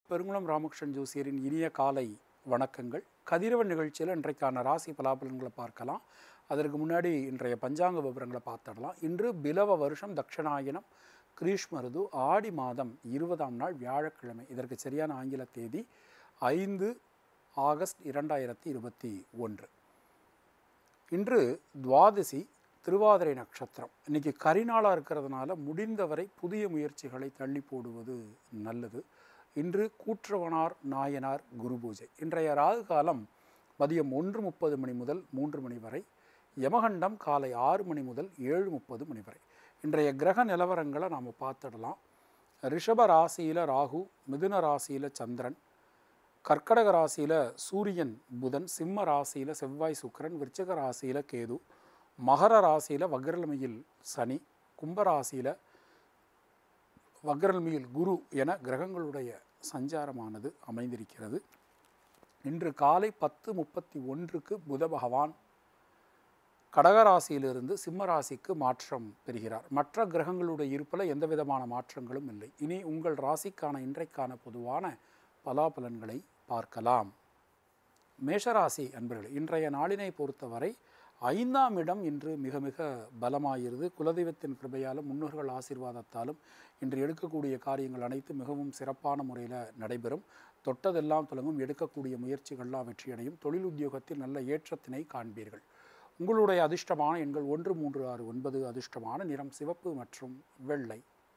பெருங்குளம் ராமகிருஷ்ணன் ஜோசியரின் இனிய காலை வணக்கங்கள் கதிரவன் நிகழ்ச்சியில் இன்றைக்கான ராசி பலாபலன்களை பார்க்கலாம் அதற்கு முன்னாடி இன்றைய பஞ்சாங்க விவரங்களை பார்த்துடலாம் இன்று பிலவ வருஷம் தட்சிணாயனம் கிரீஷ்ம ருது ஆடி மாதம் இருபதாம் நாள் வியாழக்கிழமை இதற்கு சரியான ஆங்கில தேதி ஐந்து ஆகஸ்ட் இரண்டாயிரத்தி இருபத்தி ஒன்று இன்று துவாதசி திருவாதிரை நட்சத்திரம் இன்னைக்கு கரிநாளாக இருக்கிறதுனால முடிந்தவரை புதிய முயற்சிகளை தள்ளி போடுவது நல்லது இன்று கூற்றவனார் நாயனார் குரு பூஜை இன்றைய ராகு காலம் மதியம் ஒன்று முப்பது மணி முதல் மூன்று மணி வரை யமகண்டம் காலை ஆறு மணி முதல் ஏழு முப்பது மணி வரை இன்றைய கிரக நிலவரங்களை நாம் பார்த்துடலாம் ரிஷப ராசியில் ராகு மிதுன ராசியில் சந்திரன் கர்க்கடக ராசியில் சூரியன் புதன் சிம்ம ராசியில் செவ்வாய் சுக்கிரன் விருச்சிக ராசியில் கேது மகர ராசியில் வக்ரலமையில் சனி கும்ப ராசியில் வக்ரலமையில் குரு என கிரகங்களுடைய சஞ்சாரமானது அமைந்திருக்கிறது இன்று காலை பத்து முப்பத்தி ஒன்றுக்கு புத பகவான் கடகராசியிலிருந்து சிம்ம ராசிக்கு மாற்றம் பெறுகிறார் மற்ற கிரகங்களுடைய இருப்பில் எந்த விதமான மாற்றங்களும் இல்லை இனி உங்கள் ராசிக்கான இன்றைக்கான பொதுவான பலாபலன்களை பார்க்கலாம் மேஷராசி அன்பர்களே இன்றைய நாளினை பொறுத்தவரை ஐந்தாம் இடம் இன்று மிக மிக பலமாகிறது குலதெய்வத்தின் கிருபையாலும் முன்னோர்கள் ஆசீர்வாதத்தாலும் இன்று எடுக்கக்கூடிய காரியங்கள் அனைத்து மிகவும் சிறப்பான முறையில் நடைபெறும் தொட்டதெல்லாம் தொடங்கும் எடுக்கக்கூடிய முயற்சிகள்லாம் வெற்றியடையும் தொழில் உத்தியோகத்தில் நல்ல ஏற்றத்தினை காண்பீர்கள் உங்களுடைய அதிர்ஷ்டமான எண்கள் ஒன்று மூன்று ஆறு ஒன்பது அதிர்ஷ்டமான நிறம் சிவப்பு மற்றும் வெள்ளை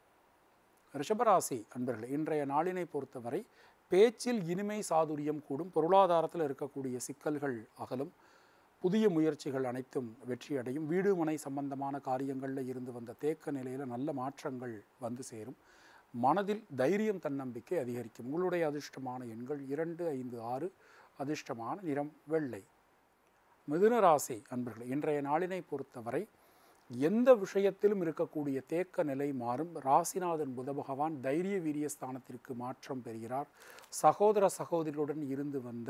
ரிஷபராசி அன்பர்களே இன்றைய நாளினை பொறுத்தவரை பேச்சில் இனிமை சாதுரியம் கூடும் பொருளாதாரத்தில் இருக்கக்கூடிய சிக்கல்கள் அகலும் புதிய முயற்சிகள் அனைத்தும் வெற்றியடையும் வீடு மனை சம்பந்தமான காரியங்களில் இருந்து வந்த தேக்க நிலையில் நல்ல மாற்றங்கள் வந்து சேரும் மனதில் தைரியம் தன்னம்பிக்கை அதிகரிக்கும் உங்களுடைய அதிர்ஷ்டமான எண்கள் இரண்டு ஐந்து ஆறு அதிர்ஷ்டமான நிறம் வெள்ளை மிதுன ராசி அன்பர்கள் இன்றைய நாளினை பொறுத்தவரை எந்த விஷயத்திலும் இருக்கக்கூடிய தேக்க நிலை மாறும் ராசிநாதன் புத பகவான் தைரிய வீரிய ஸ்தானத்திற்கு மாற்றம் பெறுகிறார் சகோதர சகோதரியுடன் இருந்து வந்த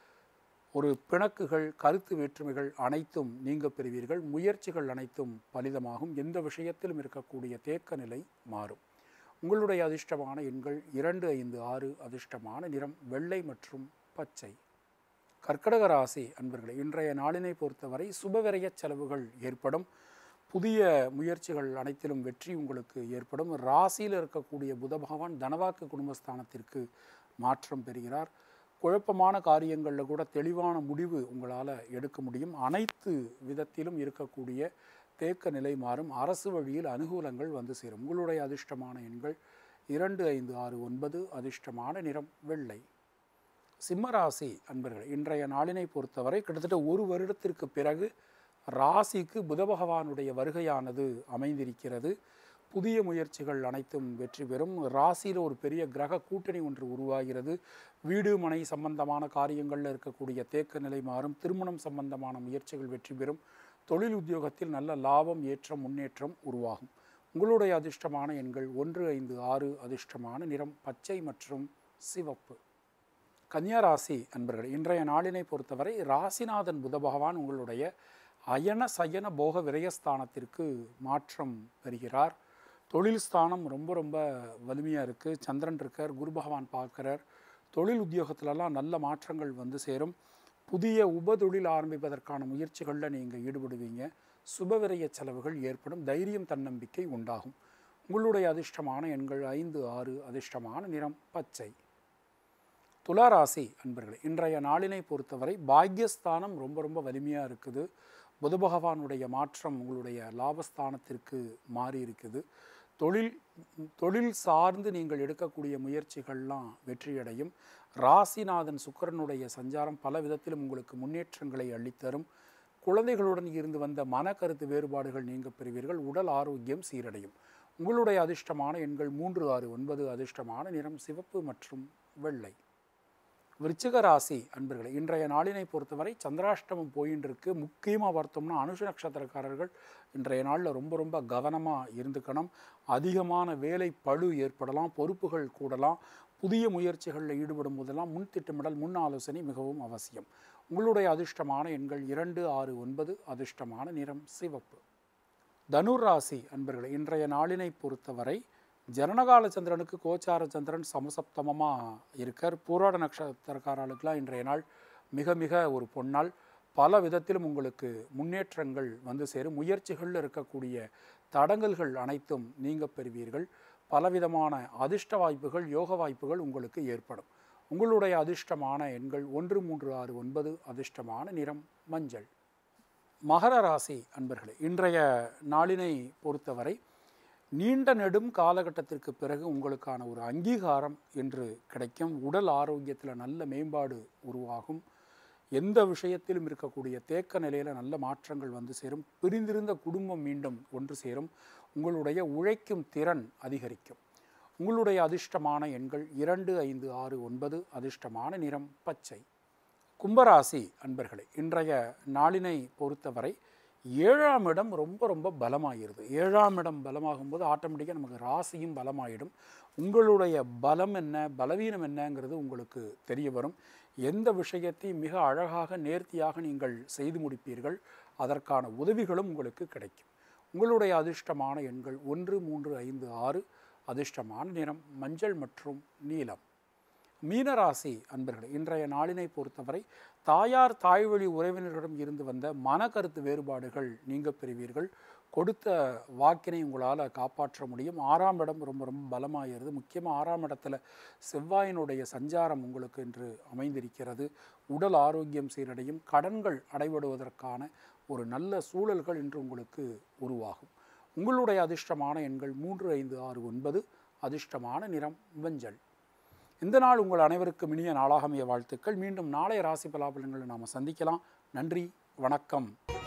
ஒரு பிணக்குகள் கருத்து வேற்றுமைகள் அனைத்தும் நீங்க பெறுவீர்கள் முயற்சிகள் அனைத்தும் பலிதமாகும் எந்த விஷயத்திலும் இருக்கக்கூடிய தேக்க நிலை மாறும் உங்களுடைய அதிர்ஷ்டமான எண்கள் இரண்டு ஐந்து ஆறு அதிர்ஷ்டமான நிறம் வெள்ளை மற்றும் பச்சை கர்க்கடக ராசி அன்பர்களே இன்றைய நாளினை பொறுத்தவரை சுபவிரய செலவுகள் ஏற்படும் புதிய முயற்சிகள் அனைத்திலும் வெற்றி உங்களுக்கு ஏற்படும் ராசியில் இருக்கக்கூடிய புத பகவான் தனவாக்கு குடும்பஸ்தானத்திற்கு மாற்றம் பெறுகிறார் குழப்பமான காரியங்களில் கூட தெளிவான முடிவு உங்களால் எடுக்க முடியும் அனைத்து விதத்திலும் இருக்கக்கூடிய தேக்க நிலை மாறும் அரசு வழியில் அனுகூலங்கள் வந்து சேரும் உங்களுடைய அதிர்ஷ்டமான எண்கள் இரண்டு ஐந்து ஆறு ஒன்பது அதிர்ஷ்டமான நிறம் வெள்ளை சிம்மராசி அன்பர்கள் இன்றைய நாளினை பொறுத்தவரை கிட்டத்தட்ட ஒரு வருடத்திற்கு பிறகு ராசிக்கு புத பகவானுடைய வருகையானது அமைந்திருக்கிறது புதிய முயற்சிகள் அனைத்தும் வெற்றி பெறும் ராசியில் ஒரு பெரிய கிரக கூட்டணி ஒன்று உருவாகிறது வீடு மனை சம்பந்தமான காரியங்களில் இருக்கக்கூடிய தேக்க நிலை மாறும் திருமணம் சம்பந்தமான முயற்சிகள் வெற்றி பெறும் தொழில் உத்தியோகத்தில் நல்ல லாபம் ஏற்றம் முன்னேற்றம் உருவாகும் உங்களுடைய அதிர்ஷ்டமான எண்கள் ஒன்று ஐந்து ஆறு அதிர்ஷ்டமான நிறம் பச்சை மற்றும் சிவப்பு கன்னியாராசி அன்பர்கள் இன்றைய நாளினை பொறுத்தவரை ராசிநாதன் புத பகவான் உங்களுடைய அயன சயன போக விரயஸ்தானத்திற்கு மாற்றம் பெறுகிறார் தொழில் ஸ்தானம் ரொம்ப ரொம்ப வலிமையாக இருக்குது சந்திரன் இருக்கார் குரு பகவான் பார்க்குறார் தொழில் உத்தியோகத்திலலாம் நல்ல மாற்றங்கள் வந்து சேரும் புதிய உபதொழில் ஆரம்பிப்பதற்கான முயற்சிகளில் நீங்கள் ஈடுபடுவீங்க சுபவிரய செலவுகள் ஏற்படும் தைரியம் தன்னம்பிக்கை உண்டாகும் உங்களுடைய அதிர்ஷ்டமான எண்கள் ஐந்து ஆறு அதிர்ஷ்டமான நிறம் பச்சை துளாராசி அன்பர்களே இன்றைய நாளினை பொறுத்தவரை பாக்யஸ்தானம் ரொம்ப ரொம்ப வலிமையாக இருக்குது புத பகவானுடைய மாற்றம் உங்களுடைய லாபஸ்தானத்திற்கு மாறி இருக்குது தொழில் தொழில் சார்ந்து நீங்கள் எடுக்கக்கூடிய முயற்சிகள்லாம் வெற்றியடையும் ராசிநாதன் சுக்கரனுடைய சஞ்சாரம் பல விதத்திலும் உங்களுக்கு முன்னேற்றங்களை அள்ளித்தரும் குழந்தைகளுடன் இருந்து வந்த மன கருத்து வேறுபாடுகள் நீங்க பெறுவீர்கள் உடல் ஆரோக்கியம் சீரடையும் உங்களுடைய அதிர்ஷ்டமான எண்கள் மூன்று ஆறு ஒன்பது அதிர்ஷ்டமான நிறம் சிவப்பு மற்றும் வெள்ளை விருச்சிக ராசி அன்பர்களே இன்றைய நாளினை பொறுத்தவரை சந்திராஷ்டமம் போயின்னு இருக்கு முக்கியமாக பார்த்தோம்னா அனுஷ நட்சத்திரக்காரர்கள் இன்றைய நாளில் ரொம்ப ரொம்ப கவனமாக இருந்துக்கணும் அதிகமான வேலை பழு ஏற்படலாம் பொறுப்புகள் கூடலாம் புதிய முயற்சிகளில் ஈடுபடும் போதெல்லாம் முன் திட்டமிடல் முன் ஆலோசனை மிகவும் அவசியம் உங்களுடைய அதிர்ஷ்டமான எண்கள் இரண்டு ஆறு ஒன்பது அதிர்ஷ்டமான நிறம் சிவப்பு தனுர் ராசி அன்பர்களே இன்றைய நாளினை பொறுத்தவரை ஜனனகால சந்திரனுக்கு கோச்சார சந்திரன் சமசப்தமமாக இருக்கார் பூராட நட்சத்திரக்காரர்களுக்கெல்லாம் இன்றைய நாள் மிக மிக ஒரு பொன்னாள் பல விதத்திலும் உங்களுக்கு முன்னேற்றங்கள் வந்து சேரும் முயற்சிகளில் இருக்கக்கூடிய தடங்கல்கள் அனைத்தும் நீங்க பெறுவீர்கள் பலவிதமான அதிர்ஷ்ட வாய்ப்புகள் யோக வாய்ப்புகள் உங்களுக்கு ஏற்படும் உங்களுடைய அதிர்ஷ்டமான எண்கள் ஒன்று மூன்று ஆறு ஒன்பது அதிர்ஷ்டமான நிறம் மஞ்சள் மகர ராசி அன்பர்களே இன்றைய நாளினை பொறுத்தவரை நீண்ட நெடும் காலகட்டத்திற்கு பிறகு உங்களுக்கான ஒரு அங்கீகாரம் என்று கிடைக்கும் உடல் ஆரோக்கியத்தில் நல்ல மேம்பாடு உருவாகும் எந்த விஷயத்திலும் இருக்கக்கூடிய தேக்க நிலையில் நல்ல மாற்றங்கள் வந்து சேரும் பிரிந்திருந்த குடும்பம் மீண்டும் ஒன்று சேரும் உங்களுடைய உழைக்கும் திறன் அதிகரிக்கும் உங்களுடைய அதிர்ஷ்டமான எண்கள் இரண்டு ஐந்து ஆறு ஒன்பது அதிர்ஷ்டமான நிறம் பச்சை கும்பராசி அன்பர்களே இன்றைய நாளினை பொறுத்தவரை ஏழாம் இடம் ரொம்ப ரொம்ப பலமாகிருது ஏழாம் இடம் பலமாகும்போது ஆட்டோமேட்டிக்காக நமக்கு ராசியும் பலமாயிடும் உங்களுடைய பலம் என்ன பலவீனம் என்னங்கிறது உங்களுக்கு தெரிய வரும் எந்த விஷயத்தையும் மிக அழகாக நேர்த்தியாக நீங்கள் செய்து முடிப்பீர்கள் அதற்கான உதவிகளும் உங்களுக்கு கிடைக்கும் உங்களுடைய அதிர்ஷ்டமான எண்கள் ஒன்று மூன்று ஐந்து ஆறு அதிர்ஷ்டமான நிறம் மஞ்சள் மற்றும் நீலம் மீனராசி அன்பர்களே இன்றைய நாளினை பொறுத்தவரை தாயார் தாய்வழி உறவினர்களிடம் இருந்து வந்த மனக்கருத்து வேறுபாடுகள் நீங்க பெறுவீர்கள் கொடுத்த வாக்கினை உங்களால் காப்பாற்ற முடியும் ஆறாம் இடம் ரொம்ப ரொம்ப பலமாகிறது முக்கியமாக ஆறாம் இடத்துல செவ்வாயினுடைய சஞ்சாரம் உங்களுக்கு இன்று அமைந்திருக்கிறது உடல் ஆரோக்கியம் சீரடையும் கடன்கள் அடைபடுவதற்கான ஒரு நல்ல சூழல்கள் இன்று உங்களுக்கு உருவாகும் உங்களுடைய அதிர்ஷ்டமான எண்கள் மூன்று ஐந்து ஆறு ஒன்பது அதிர்ஷ்டமான நிறம் மஞ்சள் இந்த நாள் உங்கள் அனைவருக்கும் இனிய நாளாக அமைய வாழ்த்துக்கள் மீண்டும் நாளைய ராசி பலாபலங்களை நாம் சந்திக்கலாம் நன்றி வணக்கம்